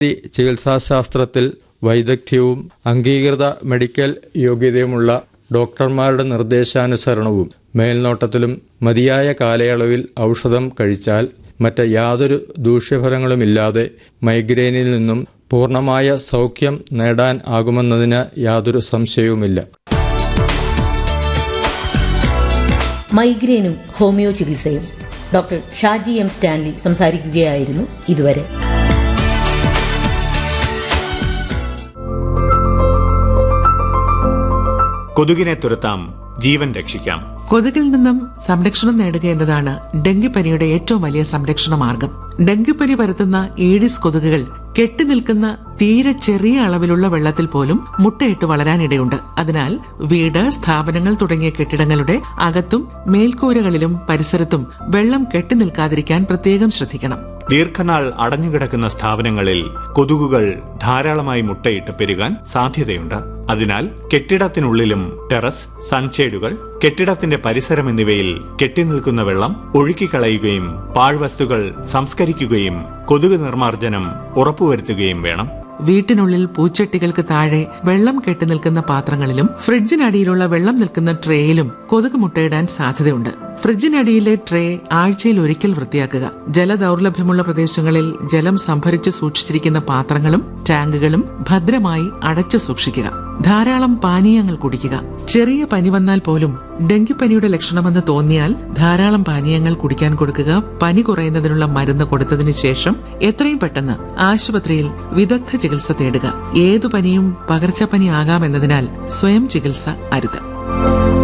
ചികിത്സാശാസ്ത്രത്തിൽ വൈദഗ്ധ്യവും അംഗീകൃത മെഡിക്കൽ യോഗ്യതയുമുള്ള ഡോക്ടർമാരുടെ നിർദ്ദേശാനുസരണവും മേൽനോട്ടത്തിലും മതിയായ കാലയളവിൽ ഔഷധം കഴിച്ചാൽ മറ്റ് യാതൊരു ദൂഷ്യഫലങ്ങളുമില്ലാതെ മൈഗ്രെയിനിൽ നിന്നും പൂർണ്ണമായ സൗഖ്യം നേടാൻ ആകുമെന്നതിന് യാതൊരു സംശയവുമില്ല മൈഗ്രെയിനും ഹോമിയോ ചികിത്സയും ഡോക്ടർ ഷാജി എം സ്റ്റാൻലി സംസാരിക്കുകയായിരുന്നു ഇതുവരെ കൊതുകിനെ തുരത്താം ജീവൻ രക്ഷിക്കാം കൊതുകിൽ നിന്നും സംരക്ഷണം നേടുക എന്നതാണ് ഡെങ്കിപ്പനിയുടെ ഏറ്റവും വലിയ സംരക്ഷണ മാർഗം ഡെങ്കിപ്പനി പരത്തുന്ന ഈഡിസ് കൊതുകുകൾ കെട്ടിനിൽക്കുന്ന തീരെ ചെറിയ അളവിലുള്ള വെള്ളത്തിൽ പോലും മുട്ടയിട്ട് വളരാനിടയുണ്ട് അതിനാൽ വീട് സ്ഥാപനങ്ങൾ തുടങ്ങിയ കെട്ടിടങ്ങളുടെ അകത്തും മേൽക്കൂരകളിലും പരിസരത്തും വെള്ളം കെട്ടിനിൽക്കാതിരിക്കാൻ പ്രത്യേകം ശ്രദ്ധിക്കണം ദീർഘനാൾ അടഞ്ഞുകിടക്കുന്ന സ്ഥാപനങ്ങളിൽ കൊതുകുകൾ ധാരാളമായി മുട്ടയിട്ട് പെരുകാൻ സാധ്യതയുണ്ട് അതിനാൽ കെട്ടിടത്തിനുള്ളിലും ടെറസ് സൺഷേഡുകൾ കെട്ടിടത്തിന്റെ പരിസരം എന്നിവയിൽ കെട്ടിനിൽക്കുന്ന വെള്ളം ഒഴുക്കിക്കളയുകയും പാഴ്വസ്തുക്കൾ സംസ്കരിക്കുകയും കൊതുക് നിർമ്മാർജ്ജനം ഉറപ്പുവരുത്തുകയും വേണം വീട്ടിനുള്ളിൽ പൂച്ചട്ടികൾക്ക് താഴെ വെള്ളം കെട്ടിനിൽക്കുന്ന പാത്രങ്ങളിലും ഫ്രിഡ്ജിനടിയിലുള്ള വെള്ളം നിൽക്കുന്ന ട്രേയിലും കൊതുക് മുട്ടയിടാൻ സാധ്യതയുണ്ട് ഫ്രിഡ്ജിനടിയിലെ ട്രേ ആഴ്ചയിൽ ഒരിക്കൽ വൃത്തിയാക്കുക ജലദൗർലഭ്യമുള്ള പ്രദേശങ്ങളിൽ ജലം സംഭരിച്ച് സൂക്ഷിച്ചിരിക്കുന്ന പാത്രങ്ങളും ടാങ്കുകളും ഭദ്രമായി അടച്ചു സൂക്ഷിക്കുക ധാരാളം പാനീയങ്ങൾ കുടിക്കുക ചെറിയ പനി വന്നാൽ പോലും ഡെങ്കിപ്പനിയുടെ ലക്ഷണമെന്ന് തോന്നിയാൽ ധാരാളം പാനീയങ്ങൾ കുടിക്കാൻ കൊടുക്കുക പനി കുറയുന്നതിനുള്ള മരുന്ന് കൊടുത്തതിനു ശേഷം എത്രയും പെട്ടെന്ന് ആശുപത്രിയിൽ വിദഗ്ധ ചികിത്സ തേടുക ഏതു പനിയും പകർച്ചപ്പനി ആകാമെന്നതിനാൽ സ്വയം ചികിത്സ അരുത്